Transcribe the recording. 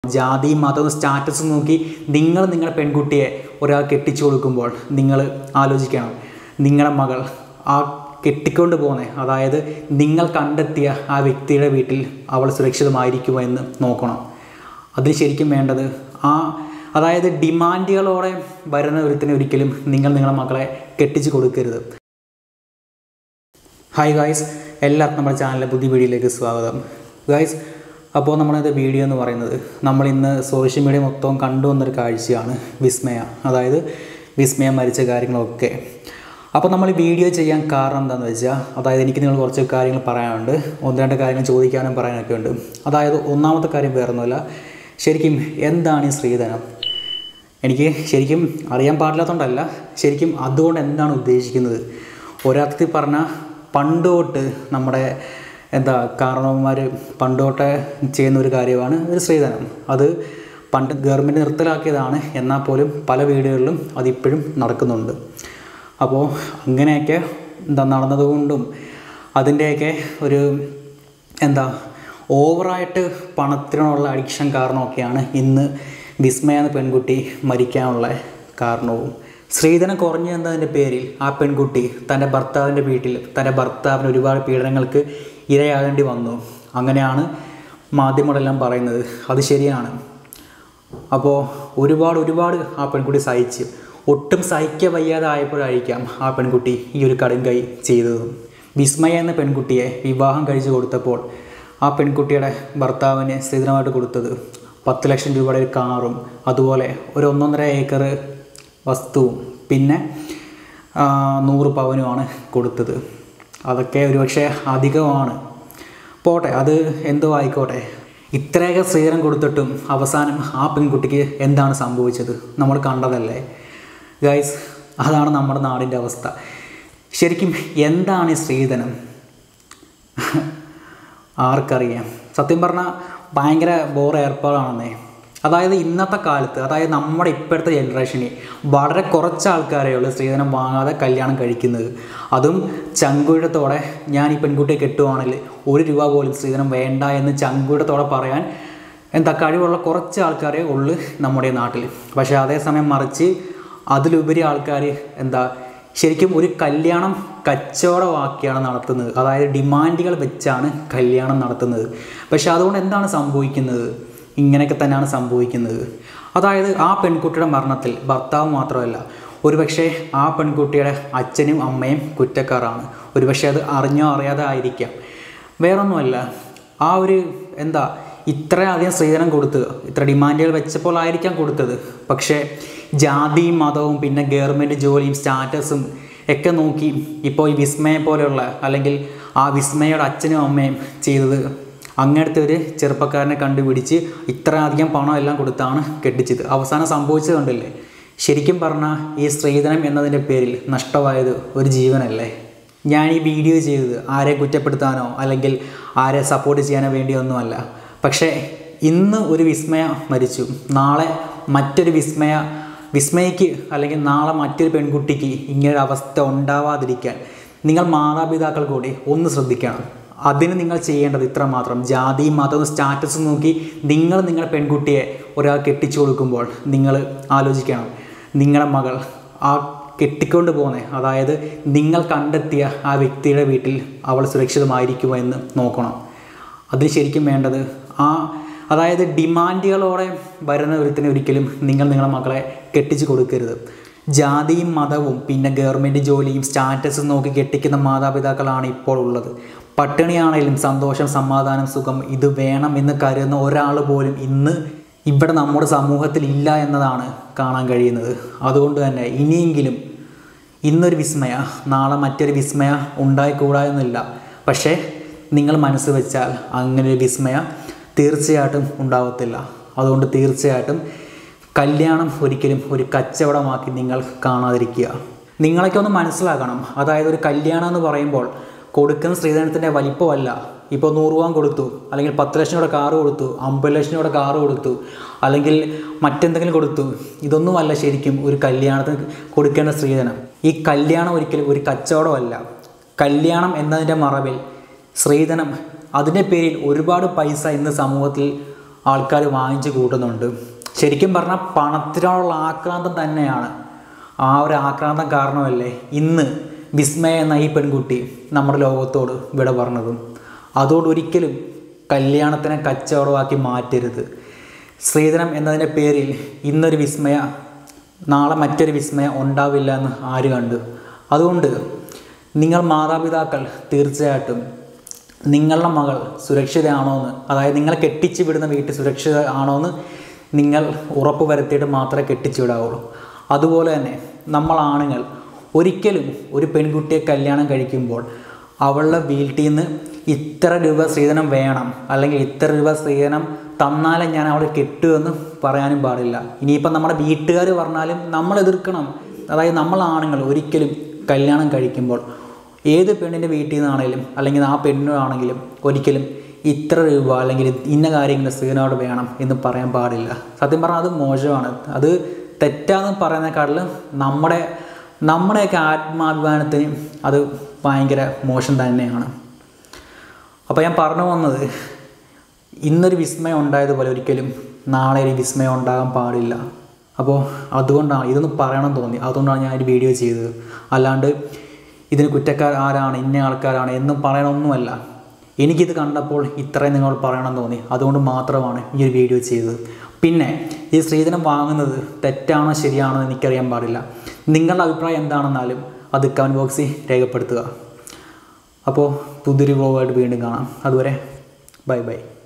ജാതിയും മതവും സ്റ്റാറ്റസും നോക്കി നിങ്ങൾ നിങ്ങളുടെ പെൺകുട്ടിയെ ഒരാൾ കെട്ടിച്ചു കൊടുക്കുമ്പോൾ നിങ്ങൾ ആലോചിക്കണം നിങ്ങളുടെ മകൾ ആ കെട്ടിക്കൊണ്ട് പോകുന്നത് അതായത് നിങ്ങൾ കണ്ടെത്തിയ ആ വ്യക്തിയുടെ വീട്ടിൽ അവൾ സുരക്ഷിതമായിരിക്കുമോ എന്ന് നോക്കണം അതിൽ ശരിക്കും വേണ്ടത് ആ അതായത് ഡിമാൻഡുകളോടെ വരുന്ന ഒരുത്തിന് ഒരിക്കലും നിങ്ങൾ നിങ്ങളുടെ മക്കളെ കെട്ടിച്ചു കൊടുക്കരുത് ഹായ് ഗായ്സ് എല്ലാവർക്കും നമ്മുടെ ചാനലിലെ പുതിയ വീഡിയോയിലേക്ക് സ്വാഗതം ഗായ്സ് അപ്പോൾ നമ്മളിത് വീഡിയോ എന്ന് പറയുന്നത് നമ്മൾ ഇന്ന് സോഷ്യൽ മീഡിയ മൊത്തം കണ്ടുവന്നൊരു കാഴ്ചയാണ് വിസ്മയ അതായത് വിസ്മയ മരിച്ച കാര്യങ്ങളൊക്കെ അപ്പോൾ നമ്മൾ ഈ വീഡിയോ ചെയ്യാൻ കാരണം എന്താണെന്ന് വെച്ചാൽ അതായത് എനിക്ക് നിങ്ങൾ കുറച്ച് കാര്യങ്ങൾ പറയാനുണ്ട് ഒന്ന് രണ്ട് കാര്യങ്ങൾ ചോദിക്കാനും പറയാനൊക്കെ ഉണ്ട് അതായത് ഒന്നാമത്തെ കാര്യം വേറൊന്നുമില്ല ശരിക്കും എന്താണ് ഈ സ്ത്രീധനം എനിക്ക് ശരിക്കും അറിയാൻ പാടില്ലാത്തതുകൊണ്ടല്ല ശരിക്കും അതുകൊണ്ട് എന്താണ് ഉദ്ദേശിക്കുന്നത് ഒരർത്ഥത്തിൽ പറഞ്ഞാൽ പണ്ട് തൊട്ട് നമ്മുടെ എന്താ കാരണവന്മാർ പണ്ട് തൊട്ടേ ചെയ്യുന്ന ഒരു കാര്യമാണ് ഒരു സ്ത്രീധനം അത് പണ്ട് ഗവൺമെൻറ് നിർത്തലാക്കിയതാണ് എന്നാൽ പോലും പല വീടുകളിലും അതിപ്പോഴും നടക്കുന്നുണ്ട് അപ്പോൾ അങ്ങനെയൊക്കെ എന്താ നടന്നതുകൊണ്ടും അതിൻ്റെയൊക്കെ ഒരു എന്താ ഓവറായിട്ട് പണത്തിനുള്ള അഡിക്ഷൻ കാരണമൊക്കെയാണ് ഇന്ന് വിസ്മയ എന്ന പെൺകുട്ടി മരിക്കാനുള്ള കാരണവും സ്ത്രീധനം കുറഞ്ഞു എന്നതിൻ്റെ പേരിൽ ആ പെൺകുട്ടി തൻ്റെ ഭർത്താവിൻ്റെ വീട്ടിൽ തൻ്റെ ഭർത്താവിന് ഒരുപാട് പീഡനങ്ങൾക്ക് ഇരയാകേണ്ടി വന്നു അങ്ങനെയാണ് മാധ്യമങ്ങളെല്ലാം പറയുന്നത് അത് ശരിയാണ് അപ്പോൾ ഒരുപാട് ഒരുപാട് ആ പെൺകുട്ടി സഹിച്ച് ഒട്ടും സഹിക്ക വയ്യാതെ ആയപ്പോഴായിരിക്കാം ആ പെൺകുട്ടി ഈ ഒരു കടും കൈ ചെയ്തത് വിസ്മയ എന്ന പെൺകുട്ടിയെ വിവാഹം കഴിച്ചു കൊടുത്തപ്പോൾ ആ പെൺകുട്ടിയുടെ ഭർത്താവിന് സ്ഥിരമായിട്ട് കൊടുത്തത് പത്ത് ലക്ഷം രൂപയുടെ ഒരു കാറും അതുപോലെ ഒരു ഒന്നൊന്നര ഏക്കർ വസ്തുവും പിന്നെ ആ, നൂറ് പവനുമാണ് കൊടുത്തത് അതൊക്കെ ഒരുപക്ഷെ അധികമാണ് പോട്ടെ അത് എന്തോ ആയിക്കോട്ടെ ഇത്രയൊക്കെ സ്ത്രീധനം കൊടുത്തിട്ടും അവസാനം ആ പെൺകുട്ടിക്ക് എന്താണ് സംഭവിച്ചത് നമ്മൾ കണ്ടതല്ലേ ഗൈസ് അതാണ് നമ്മുടെ നാടിൻ്റെ അവസ്ഥ ശരിക്കും എന്താണ് ഈ സ്ത്രീധനം ആർക്കറിയാം സത്യം പറഞ്ഞാൽ ഭയങ്കര ബോർ ഏർപ്പാടാണെന്നേ അതായത് ഇന്നത്തെ കാലത്ത് അതായത് നമ്മുടെ ഇപ്പോഴത്തെ ജനറേഷനിൽ വളരെ കുറച്ച് ആൾക്കാരേ ഉള്ളൂ സ്ത്രീധനം വാങ്ങാതെ കല്യാണം കഴിക്കുന്നത് അതും ചങ്കുഴത്തോടെ ഞാൻ ഈ പെൺകുട്ടിയെ കെട്ടുവാണെങ്കിൽ ഒരു രൂപ പോലും സ്ത്രീധനം വേണ്ട എന്ന് ചങ്കുഴത്തോടെ പറയാൻ എന്താ കഴിവുള്ള കുറച്ച് ആൾക്കാരേ ഉള്ളൂ നമ്മുടെ നാട്ടിൽ പക്ഷേ അതേസമയം മറിച്ച് അതിലുപരി ആൾക്കാർ എന്താ ശരിക്കും ഒരു കല്യാണം കച്ചവടമാക്കിയാണ് നടത്തുന്നത് അതായത് ഡിമാൻഡുകൾ വെച്ചാണ് കല്യാണം നടത്തുന്നത് പക്ഷെ അതുകൊണ്ട് എന്താണ് സംഭവിക്കുന്നത് ഇങ്ങനെയൊക്കെ തന്നെയാണ് സംഭവിക്കുന്നത് അതായത് ആ പെൺകുട്ടിയുടെ മരണത്തിൽ ഭർത്താവ് മാത്രമല്ല ഒരുപക്ഷെ ആ പെൺകുട്ടിയുടെ അച്ഛനും അമ്മയും കുറ്റക്കാരാണ് ഒരുപക്ഷെ അത് അറിഞ്ഞോ അറിയാതെ ആയിരിക്കാം വേറൊന്നുമല്ല ആ ഒരു എന്താ ഇത്രയധികം സ്ത്രീധനം കൊടുത്ത് ഇത്ര ഡിമാൻഡുകൾ വെച്ചപ്പോൾ ആയിരിക്കാം കൊടുത്തത് പക്ഷേ ജാതിയും മതവും പിന്നെ ഗവൺമെൻറ് ജോലിയും സ്റ്റാറ്റസും ഒക്കെ നോക്കി ഇപ്പോൾ ഈ വിസ്മയെ പോലെയുള്ള അല്ലെങ്കിൽ ആ വിസ്മയുടെ അച്ഛനും അമ്മയും ചെയ്തത് അങ്ങനത്തെ ഒരു ചെറുപ്പക്കാരനെ കണ്ടുപിടിച്ച് ഇത്രയധികം പണം എല്ലാം കൊടുത്താണ് കെട്ടിച്ചത് അവസാനം സംഭവിച്ചത് കണ്ടില്ലേ ശരിക്കും പറഞ്ഞാൽ ഈ സ്ത്രീധനം എന്നതിൻ്റെ പേരിൽ നഷ്ടമായത് ഒരു ജീവനല്ലേ ഞാൻ ഈ വീഡിയോ ചെയ്തത് ആരെ കുറ്റപ്പെടുത്താനോ അല്ലെങ്കിൽ ആരെ സപ്പോർട്ട് ചെയ്യാനോ വേണ്ടിയൊന്നുമല്ല പക്ഷേ ഇന്ന് ഒരു വിസ്മയ മരിച്ചു നാളെ മറ്റൊരു വിസ്മയ വിസ്മയക്ക് അല്ലെങ്കിൽ നാളെ മറ്റൊരു പെൺകുട്ടിക്ക് ഇങ്ങനൊരു അവസ്ഥ ഉണ്ടാവാതിരിക്കാൻ നിങ്ങൾ മാതാപിതാക്കൾ കൂടി ഒന്ന് ശ്രദ്ധിക്കണം അതിന് നിങ്ങൾ ചെയ്യേണ്ടത് ഇത്ര മാത്രം ജാതിയും മതവും സ്റ്റാറ്റസും നോക്കി നിങ്ങൾ നിങ്ങളുടെ പെൺകുട്ടിയെ ഒരാൾ കെട്ടിച്ചു കൊടുക്കുമ്പോൾ നിങ്ങൾ ആലോചിക്കണം നിങ്ങളുടെ മകൾ ആ കെട്ടിക്കൊണ്ട് പോകുന്നത് അതായത് നിങ്ങൾ കണ്ടെത്തിയ ആ വ്യക്തിയുടെ വീട്ടിൽ അവൾ സുരക്ഷിതമായിരിക്കുമോ എന്ന് നോക്കണം അതിൽ ശരിക്കും വേണ്ടത് ആ അതായത് ഡിമാൻഡുകളോടെ വരുന്ന ഒരുത്തിന് ഒരിക്കലും നിങ്ങൾ നിങ്ങളുടെ മക്കളെ കെട്ടിച്ചു കൊടുക്കരുത് ജാതിയും മതവും പിന്നെ ഗവൺമെൻറ് ജോലിയും സ്റ്റാറ്റസും നോക്കി കെട്ടിക്കുന്ന മാതാപിതാക്കളാണ് ഇപ്പോൾ ഉള്ളത് പട്ടിണിയാണെങ്കിലും സന്തോഷം സമാധാനം സുഖം ഇത് വേണം എന്ന് കരുതുന്ന ഒരാൾ പോലും ഇന്ന് ഇവിടെ നമ്മുടെ സമൂഹത്തിൽ ഇല്ല എന്നതാണ് കാണാൻ കഴിയുന്നത് അതുകൊണ്ട് തന്നെ ഇനിയെങ്കിലും ഇന്നൊരു വിസ്മയ നാളെ മറ്റൊരു വിസ്മയ ഉണ്ടായിക്കൂടായെന്നില്ല പക്ഷേ നിങ്ങൾ മനസ്സ് വെച്ചാൽ അങ്ങനെ ഒരു വിസ്മയ തീർച്ചയായിട്ടും ഉണ്ടാവത്തില്ല അതുകൊണ്ട് തീർച്ചയായിട്ടും കല്യാണം ഒരിക്കലും ഒരു കച്ചവടമാക്കി നിങ്ങൾ കാണാതിരിക്കുക നിങ്ങളൊക്കെ ഒന്ന് മനസ്സിലാക്കണം അതായത് ഒരു കല്യാണം എന്ന് പറയുമ്പോൾ കൊടുക്കുന്ന സ്ത്രീധനത്തിൻ്റെ വലിപ്പമല്ല ഇപ്പോൾ നൂറ് രൂപ കൊടുത്തു അല്ലെങ്കിൽ പത്ത് ലക്ഷം രൂപയുടെ കാറ് കൊടുത്തു അമ്പത് ലക്ഷം രൂപയുടെ കാറ് കൊടുത്തു അല്ലെങ്കിൽ മറ്റെന്തെങ്കിലും കൊടുത്തു ഇതൊന്നുമല്ല ശരിക്കും ഒരു കല്യാണത്തിന് കൊടുക്കേണ്ട സ്ത്രീധനം ഈ കല്യാണം ഒരിക്കലും ഒരു കച്ചവടമല്ല കല്യാണം എന്നതിൻ്റെ മറവിൽ സ്ത്രീധനം അതിൻ്റെ പേരിൽ ഒരുപാട് പൈസ ഇന്ന് സമൂഹത്തിൽ ആൾക്കാർ വാങ്ങിച്ച് കൂട്ടുന്നുണ്ട് ശരിക്കും പറഞ്ഞാൽ പണത്തിനോടുള്ള ആക്രാന്തം തന്നെയാണ് ആ ഒരു ആക്രാന്തം കാരണമല്ലേ ഇന്ന് വിസ്മയ എന്ന ഈ പെൺകുട്ടി നമ്മുടെ ലോകത്തോട് വിട പറഞ്ഞതും അതുകൊണ്ട് ഒരിക്കലും കല്യാണത്തിനെ കച്ചവടമാക്കി മാറ്റരുത് സ്ത്രീധനം എന്നതിൻ്റെ പേരിൽ ഇന്നൊരു വിസ്മയ നാളെ മറ്റൊരു വിസ്മയ ഉണ്ടാവില്ല എന്ന് ആര് കണ്ടു അതുകൊണ്ട് നിങ്ങൾ മാതാപിതാക്കൾ തീർച്ചയായിട്ടും നിങ്ങളുടെ മകൾ സുരക്ഷിതയാണോ എന്ന് അതായത് നിങ്ങളെ കെട്ടിച്ചു വിടുന്ന വീട്ടിൽ സുരക്ഷിത ആണോ എന്ന് നിങ്ങൾ ഉറപ്പ് വരുത്തിയിട്ട് മാത്രമേ കെട്ടിച്ചു വിടാവുള്ളൂ അതുപോലെ തന്നെ നമ്മൾ ആണുങ്ങൾ ഒരിക്കലും ഒരു പെൺകുട്ടിയെ കല്യാണം കഴിക്കുമ്പോൾ അവളുടെ വീട്ടിൽ നിന്ന് ഇത്ര രൂപ സ്ത്രീധനം വേണം അല്ലെങ്കിൽ ഇത്ര രൂപ സ്ത്രീധനം തന്നാലേ ഞാൻ അവളെ കെട്ടുമെന്ന് പറയാനും പാടില്ല ഇനിയിപ്പം നമ്മുടെ വീട്ടുകാർ പറഞ്ഞാലും നമ്മൾ എതിർക്കണം അതായത് നമ്മൾ ആണുങ്ങൾ ഒരിക്കലും കല്യാണം കഴിക്കുമ്പോൾ ഏത് പെണ്ണിൻ്റെ വീട്ടിൽ നിന്നാണെങ്കിലും അല്ലെങ്കിൽ ആ പെണ്ണിനാണെങ്കിലും ഒരിക്കലും ഇത്ര രൂപ അല്ലെങ്കിൽ ഇന്ന കാര്യങ്ങൾ സ്ത്രീധനോട് വേണം എന്ന് പറയാൻ പാടില്ല സത്യം പറഞ്ഞാൽ അത് മോശമാണ് അത് തെറ്റാന്ന് പറയുന്നതിനെക്കാട്ടിലും നമ്മുടെ നമ്മുടെയൊക്കെ ആത്മാഭിമാനത്തിന് അത് ഭയങ്കര മോശം തന്നെയാണ് അപ്പോൾ ഞാൻ പറഞ്ഞു വന്നത് ഇന്നൊരു വിസ്മയം ഉണ്ടായതുപോലെ ഒരിക്കലും നാളെ ഒരു വിസ്മയം ഉണ്ടാകാൻ പാടില്ല അപ്പോൾ അതുകൊണ്ടാണ് ഇതൊന്ന് പറയണം തോന്നി അതുകൊണ്ടാണ് ഞാൻ ഒരു വീഡിയോ ചെയ്തത് അല്ലാണ്ട് ഇതിന് കുറ്റക്കാർ ആരാണ് ഇന്ന ആൾക്കാരാണ് എന്നും പറയണമൊന്നുമല്ല എനിക്കിത് കണ്ടപ്പോൾ ഇത്രയും നിങ്ങൾ പറയണം തോന്നി അതുകൊണ്ട് മാത്രമാണ് ഈ ഒരു വീഡിയോ ചെയ്തത് പിന്നെ ഈ സ്ത്രീധനം വാങ്ങുന്നത് തെറ്റാണോ ശരിയാണോ എന്ന് എനിക്കറിയാൻ പാടില്ല നിങ്ങളുടെ അഭിപ്രായം എന്താണെന്നാലും അത് കമൻറ്റ് ബോക്സിൽ രേഖപ്പെടുത്തുക അപ്പോൾ പുതിയൊരു വ്ലോഗായിട്ട് വീണ്ടും കാണാം അതുവരെ ബൈ ബൈ